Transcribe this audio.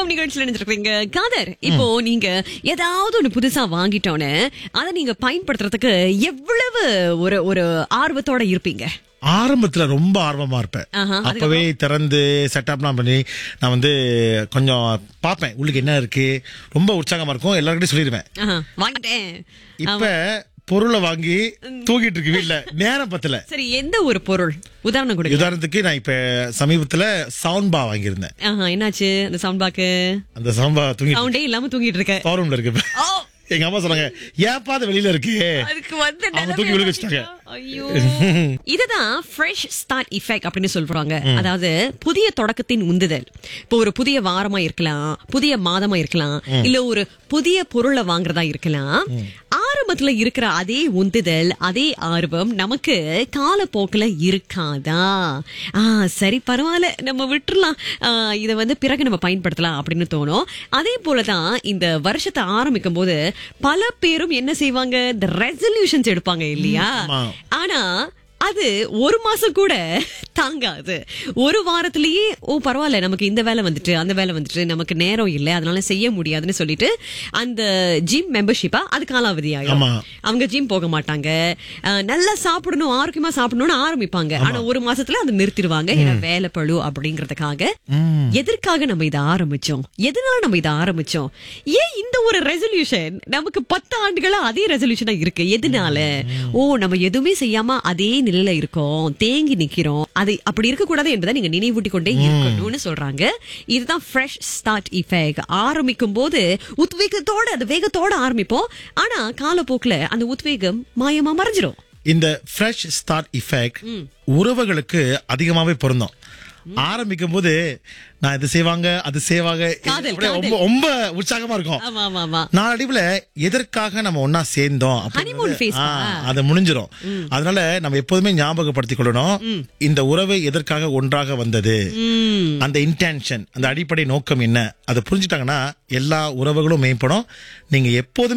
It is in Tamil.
குடும்பம் நிகழ்ச்சியில் நினைச்சிருக்கீங்க காதர் இப்போ நீங்க ஏதாவது ஒண்ணு புதுசா வாங்கிட்டோன்னு அதை நீங்க பயன்படுத்துறதுக்கு எவ்வளவு ஒரு ஒரு ஆர்வத்தோட இருப்பீங்க ஆரம்பத்துல ரொம்ப ஆர்வமா இருப்பேன் ஆஹா, அப்பவே திறந்து செட்டப்லாம் பண்ணி நான் வந்து கொஞ்சம் பார்ப்பேன் உள்ளுக்கு என்ன இருக்கு ரொம்ப உற்சாகமா இருக்கும் எல்லாருக்கிட்டையும் சொல்லிடுவேன் ஆஹா, வாங்கிட்டேன் இப்ப பொருளை வாங்கி தூக்கிட்டு இருக்கு வீட்ல நேரம் பத்தல சரி எந்த ஒரு பொருள் உதாரணம் கொடுங்க உதாரணத்துக்கு நான் இப்ப சமீபத்துல சவுண்ட் பா வாங்கியிருந்தேன் ஆஹா, என்னாச்சு அந்த சவுண்ட் பாக்கு அந்த சவுண்ட் பா தூங்கி சவுண்டே இல்லாம தூங்கிட்டு இருக்க ரூம்ல இருக்கு இப்ப. ஓ, எங்க அம்மா சொன்னாங்க ஏப்பா அது வெளியில இருக்கு அதுக்கு வந்து அவங்க நிலைமை தூக்கி விழுக வச்சுட்டாங்க. ஐயோ இதுதான் ஃப்ரெஷ் ஸ்டார்ட் இஃபெக்ட் அப்படின்னு சொல்றாங்க அதாவது புதிய தொடக்கத்தின் உந்துதல் இப்போ ஒரு புதிய வாரமா இருக்கலாம் புதிய மாதமா இருக்கலாம் இல்ல ஒரு புதிய பொருளை வாங்குறதா இருக்கலாம் ஆரம்பத்துல இருக்கிற அதே உந்துதல் அதே ஆர்வம் நமக்கு காலப்போக்குல இருக்காதா ஆ சரி பரவாயில்ல நம்ம விட்டுறலாம் ஆ, இதை வந்து பிறகு நம்ம பயன்படுத்தலாம் அப்படின்னு தோணும் அதே போலதான் இந்த வருஷத்தை ஆரம்பிக்கும் போது பல பேரும் என்ன செய்வாங்க இந்த ரெசல்யூஷன்ஸ் எடுப்பாங்க இல்லையா ஆமா. ஆனா அது ஒரு மாசம் கூட தாங்காது ஒரு வாரத்திலேயே ஓ பரவாயில்ல நமக்கு இந்த வேலை வந்துட்டு அந்த வேலை வந்துட்டு நமக்கு நேரம் இல்லை அதனால செய்ய முடியாதுன்னு சொல்லிட்டு அந்த ஜிம் மெம்பர்ஷிப்பா அது காலாவதி ஆயிடும் ஆமா. அவங்க ஜிம் போக மாட்டாங்க அஹ், நல்லா சாப்பிடணும் ஆரோக்கியமா சாப்பிடணும்னு ஆரம்பிப்பாங்க ஆனா ஒரு மாசத்துல அதை நிறுத்திடுவாங்க ஏன்னா வேலை பழு அப்படிங்கறதுக்காக எதற்காக நம்ம இதை ஆரம்பிச்சோம் எதனால நம்ம இதை ஆரம்பிச்சோம் ஏன் இந்த ஒரு ரெசல்யூஷன் நமக்கு பத்து ஆண்டுகளா அதே ரெசல்யூஷனா இருக்கு எதனால ஓ நம்ம எதுவுமே செய்யாம அதே நிலையில இருக்கோம் தேங்கி நிக்கிறோம் அது அப்படி இருக்க கூடாது என்பதை நீங்க நினைவூட்டி கொண்டே இருக்கணும்னு சொல்றாங்க இதுதான் ஃப்ரெஷ் ஸ்டார்ட் இஃபெக்ட் ஆரம்பிக்கும் போது உத்வேகத்தோட அது வேகத்தோட ஆரம்பிப்போம் ஆனா காலப்போக்குல அந்த உத்வேகம் மாயமா மறைஞ்சிரும் இந்த ஃப்ரெஷ் ஸ்டார்ட் இஃபெக்ட் உறவுகளுக்கு அதிகமாவே பொருந்தும் ஆரம்பிக்கும் போது நான் இது செய்வாங்க அது செய்வாங்க காதல், அப்படியே காதல். ரொம்ப ரொம்ப உற்சாகமா இருக்கும் ஆமா ஆமா ஆமா நாளடைவுல எதற்காக நம்ம ஒன்னா சேர்ந்தோம் Honeymoon அப்படின்றது- phase ஆ, பா. அது முடிஞ்சிரும் அதனால நம்ம எப்போதுமே ஞாபகப்படுத்திக் கொள்ளணும் இந்த உறவு எதற்காக ஒன்றாக வந்தது ம் அந்த இன்டென்ஷன் அந்த அடிப்படை நோக்கம் என்ன அதை புரிஞ்சுட்டாங்கன்னா எல்லா உறவுகளும் மேம்படும் நீங்க எப்போதுமே